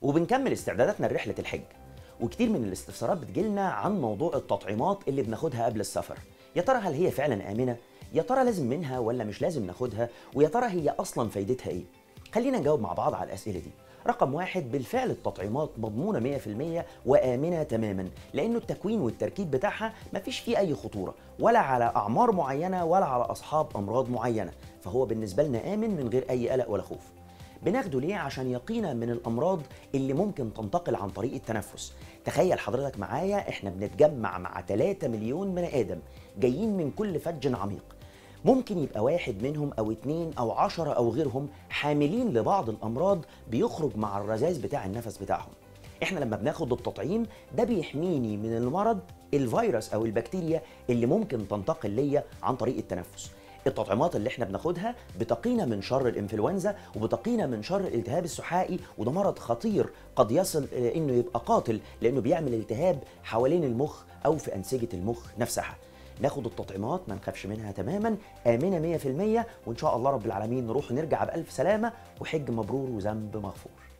وبنكمل استعداداتنا لرحلة الحج وكتير من الاستفسارات بتجيلنا عن موضوع التطعيمات اللي بناخدها قبل السفر يا ترى هل هي فعلا آمنة؟ يا ترى لازم منها ولا مش لازم ناخدها؟ ويا ترى هي أصلا فايدتها إيه؟ خلينا نجاوب مع بعض على الأسئلة دي رقم واحد بالفعل التطعيمات مضمونة 100% وآمنة تماما لأنه التكوين والتركيب بتاعها مفيش فيه أي خطورة ولا على أعمار معينة ولا على أصحاب أمراض معينة فهو بالنسبة لنا آمن من غير أي قلق ولا خوف بناخده ليه عشان يقينا من الامراض اللي ممكن تنتقل عن طريق التنفس تخيل حضرتك معايا احنا بنتجمع مع 3 مليون بني ادم جايين من كل فج عميق ممكن يبقى واحد منهم او اتنين او عشرة او غيرهم حاملين لبعض الامراض بيخرج مع الرذاذ بتاع النفس بتاعهم احنا لما بناخد التطعيم ده بيحميني من المرض الفيروس او البكتيريا اللي ممكن تنتقل ليا عن طريق التنفس التطعيمات اللي احنا بناخدها بتقينا من شر الانفلونزا وبتقينا من شر الالتهاب السحائي وده مرض خطير قد يصل الى انه يبقى قاتل لانه بيعمل التهاب حوالين المخ او في انسجه المخ نفسها ناخد التطعيمات ما نخافش منها تماما امنه 100% وان شاء الله رب العالمين نروح ونرجع بالف سلامه وحج مبرور وذنب مغفور